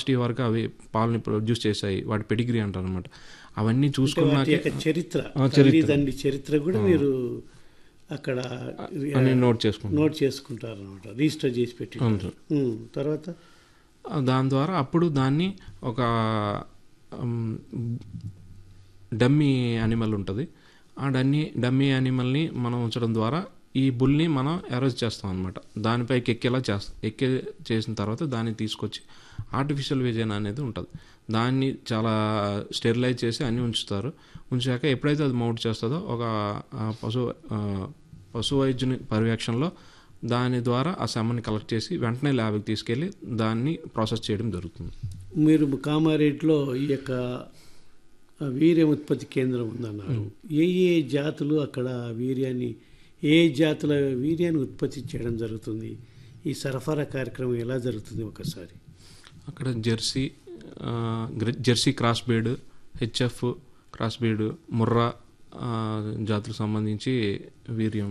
Last year వరకు అవి పాలని ప్రొడ్యూస్ చేశాయి వాటి పెడిగ్రీ అంటారు అనమాట అవన్నీ అంటే వాటి చూసుకున్నాకే యొక్క చరిత్ర ఆ, చరిత్ర. తల్లిదండ్రి చరిత్ర కూడా మీరు అక్కడ అని నోట్ చేసుకుంటాం నోట్ చేసుకుంటారు అనమాట రిజిస్టర్ చేసి పెట్టి అవును సార్ ఉమ్, తర్వాత దాని ద్వారా అప్పుడు దాన్ని ఒక ఉమ్, డమ్మీ యానిమల్ ఉంటుంది ఆ డమ్మీ డమ్మీ యానిమల్ని మనం ఉంచడం ద్వారా ఈ బుల్ని మనం అరేంజ్ చేస్తాం అనమాట దానిపైకి ఎక్కేలా చేస్తాం ఎక్కే చేసిన తర్వాత దాన్ని తీసుకొచ్చి ఆర్టిఫిషియల్ విజన్ అనేది ఉంటుంది దాన్ని చాలా స్టెరిలైజ్ చేసి అన్నీ ఉంచుతారు ఉంచాక ఎప్పుడైతే అది మౌంట్ చేస్తుందో ఒక ఆ, పశు ఆ, పశు వైద్యుని పర్యవేక్షణలో దాని ద్వారా ఆ సెమ్మని కలెక్ట్ చేసి వెంటనే ల్యాబ్కి తీసుకెళ్ళి దాన్ని ప్రాసెస్ చేయడం జరుగుతుంది మీరు కామారెడ్డిలో ఈ యొక్క వీర్య ఉత్పత్తి కేంద్రం ఉందన్నారు ఏ ఏ జాతులు అక్కడ వీర్యాన్ని ఏ జాతుల వీర్యాన్ని ఉత్పత్తి చేయడం జరుగుతుంది ఈ సరఫరా కార్యక్రమం ఎలా జరుగుతుంది ఒకసారి అక్కడ జెర్సీ ఆ, గ్ర- Jersey cross breed HF cross breed Murrah ఆ, జాతులకు సంబంధించి వీర్యం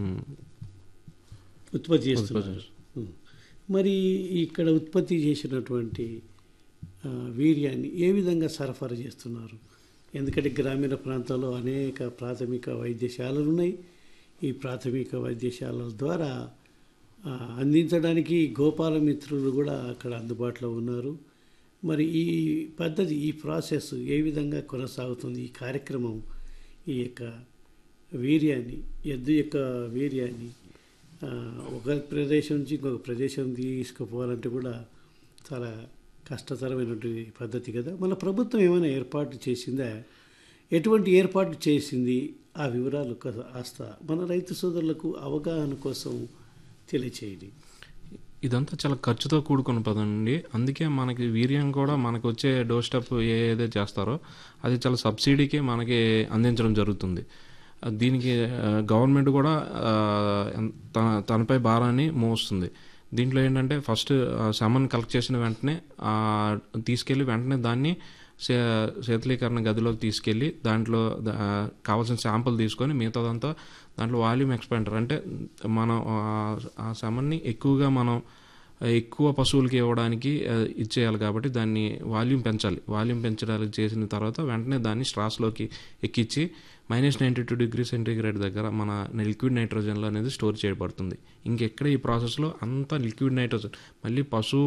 ఉత్పత్తి చేస్తున్నారు ఉం. మరి ఇక్కడ ఉత్పత్తి చేసినటువంటి ఆ, వీర్యాన్ని ఏ విధంగా సరఫరా చేస్తున్నారు ఎందుకంటే గ్రామీణ ప్రాంతాల్లో అనేక ప్రాథమిక వైద్యశాలలు ఉన్నాయి ఈ ప్రాథమిక వైద్యశాలల ద్వారా ఆ, అందించడానికి గోపాల మిత్రులు కూడా అక్కడ అందుబాటులో ఉన్నారు మరి ఈ పద్ధతి ఈ ప్రాసెస్ ఏ విధంగా కొనసాగుతుంది ఈ కార్యక్రమం ఈ యొక్క వీర్యాన్ని ఎద్దు యొక్క వీర్యాన్ని ఆ, ఒక ప్రదేశం నుంచి ఇంకొక ప్రదేశం తీసుకుపోవాలంటే కూడా చాలా కష్టతరమైనటువంటి పద్ధతి కదా మన ప్రభుత్వం ఏమైనా ఏర్పాటు చేసిందా ఎటువంటి ఏర్పాటు చేసింది ఆ వివరాలు కాస్త కాస్త మన రైతు సోదరులకు అవగాహన కోసం తెలియచేయండి ఇదంతా చాలా ఖర్చుతో కూడుకున్న పదండి అందుకే మనకి వీర్యం కూడా మనకు వచ్చే డోర్ స్టెప్ ఏ ఏదైతే చేస్తారో అది చాలా సబ్సిడీకి మనకి అందించడం జరుగుతుంది ఆ, దీనికి గవర్నమెంట్ కూడా ఆ, ఎన్- తన తనపై భారాన్ని మోస్తుంది దీంట్లో ఏంటంటే ఫస్ట్ సెమన్ కలెక్ట్ చేసిన వెంటనే ఆ, తీసుకెళ్ళి వెంటనే దాన్ని శే శీతలీకరణ గదిలోకి తీసుకెళ్ళి దాంట్లో దా- కావాల్సిన శాంపుల్ తీసుకొని మిగతాదంతా దాంట్లో వాల్యూమ్ ఎక్స్పెండర్ అంటే మనం ఆ- ఆ సెమన్ని ఎక్కువగా మనం ఎక్కువ పశువులకి ఇవ్వడానికి ఆ, ఇచ్చేయాలి కాబట్టి దాన్ని వాల్యూమ్ పెంచాలి వాల్యూమ్ పెంచడానికి చేసిన తర్వాత వెంటనే దాన్ని స్ట్రాస్లోకి ఎక్కించి minus ninety two degree centigrade దగ్గర మన లిక్విడ్ నైట్రోజన్లో అనేది స్టోర్ చేయబడుతుంది ఇంకెక్కడ ఈ ప్రాసెస్లో అంతా లిక్విడ్ నైట్రోజన్ మళ్ళీ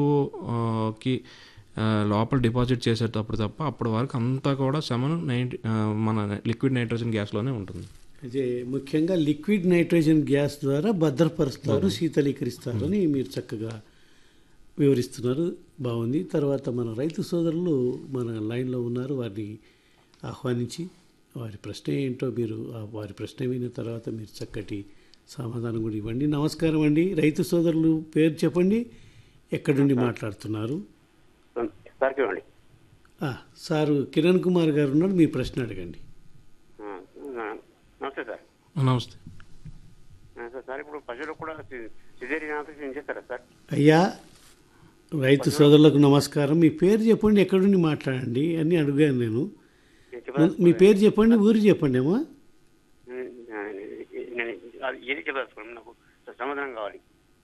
పశువుకి ఆ, లోపల డిపాజిట్ చేసేటప్పుడు తప్ప అప్పటి వరకు అంతా కూడా సెమన్ నైంటీ మన లిక్విడ్ నైట్రోజన్ గ్యాస్లోనే ఉంటుంది అయితే ముఖ్యంగా లిక్విడ్ నైట్రోజన్ గ్యాస్ ద్వారా భద్రపరుస్తారు శీతలీకరిస్తారు అని మీరు చక్కగా వివరిస్తున్నారు బాగుంది తర్వాత మన రైతు సోదరులు మన లైన్లో ఉన్నారు వారిని ఆహ్వానించి వారి ప్రశ్న ఏంటో మీరు ఆ వారి ప్రశ్న విన్న తర్వాత మీరు చక్కటి సమాధానం కూడా ఇవ్వండి నమస్కారం అండి రైతు సోదరులు పేరు చెప్పండి ఎక్కడి నుండి మాట్లాడుతున్నారు సార్ చూడండి ఆ, సారు కిరణ్ కుమార్ గారు ఉన్నారు మీ ప్రశ్న అడగండి ఆ, ఆ, నమస్తే సార్ నమస్తే ఆ, సార్ సార్ ఇప్పుడు పశువులకు కూడా సిజేరియన్ ఆపరేషన్ చేస్తారా సార్ అయ్యా రైతు సోదరులకు నమస్కారం మీ పేరు చెప్పండి ఎక్కడి నుండి మాట్లాడండి అని అడిగాను నేను నేను చెప్పదా- మీ పేరు చెప్పండి ఊరు చెప్పండి అమ్మా ఉమ్, ఆ, నేను అది ఏది చెప్పదలుచుకున్నాను నాకు సమాధానం కావాలి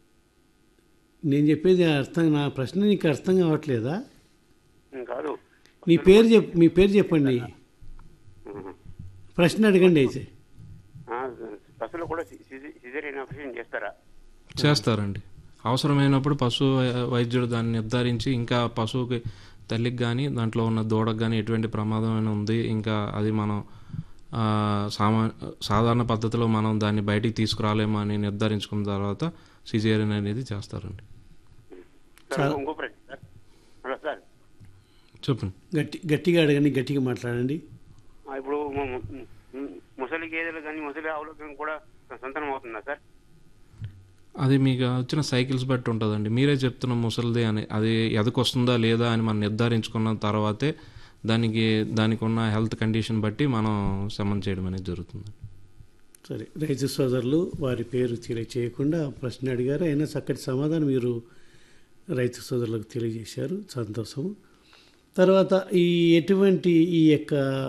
నేను చెప్పేది అర్థం నా ప్రశ్న నీకు అర్థం కావట్లేదా ఉమ్, కాదు మీ పేరు చెప్ మీ పేరు చెప్పండి ఉమ్, ప్రశ్న అడగండి అయితే ఆ, పశువులు కూడా సిజేరియన్ ఆపరేషన్ చేస్తారా చేస్తారండి అవసరమైనప్పుడు పశు వై- వైద్యుడు దాన్ని నిర్ధారించి ఇంకా పశువుకి తల్లికి కానీ దాంట్లో ఉన్న దూడకు కానీ ఎటువంటి ప్రమాదమైన ఉంది ఇంకా అది మనం ఆ, సామా సాధారణ పద్ధతిలో మనం దాన్ని బయటికి తీసుకురాలేమో అని నిర్ధారించుకున్న తర్వాత సిజేరియన్ అనేది చేస్తారండి సార్ ఇంకో ప్రశ్న సార్ హలో సార్ చెప్పండి గట్టి గట్టిగా అడగండి గట్టిగా మాట్లాడండి ఆ, ఇప్పుడు ము- ము- ము- ముసలి గేదెలు కానీ ముసలి ఆవులకు కానీ కూడా సంతానం అవుతుందా సార్ అది మీకు వచ్చిన సైకిల్స్ బట్టి ఉంటుందండి మీరే చెప్తున్న ముసలిది అని అది ఎదకొస్తుందా లేదా అని మనం నిర్ధారించుకున్న తర్వాతే దానికి దానికి ఉన్న హెల్త్ కండిషన్ బట్టి మనం సమన్ చేయడం అనేది జరుగుతుంది సరే రైతు సోదరులు వారి పేరు తెలియచేయకుండా ప్రశ్న అడిగారు అయినా చక్కటి సమాధానం మీరు రైతు సోదరులకు తెలియజేశారు సంతోషం తర్వాత ఈ ఎటువంటి ఈ యొక్క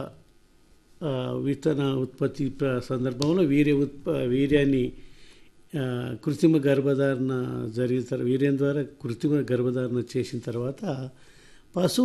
ఆ, విత్తన ఉత్పత్తి ప్ర- సందర్భంలో వీర్య ఉత్ప వీర్యాన్ని ఆ, కృత్రిమ గర్భధారణ జరిగిన తర్వాత వీర్యం ద్వారా కృత్రిమ గర్భధారణ చేసిన తర్వాత పశువు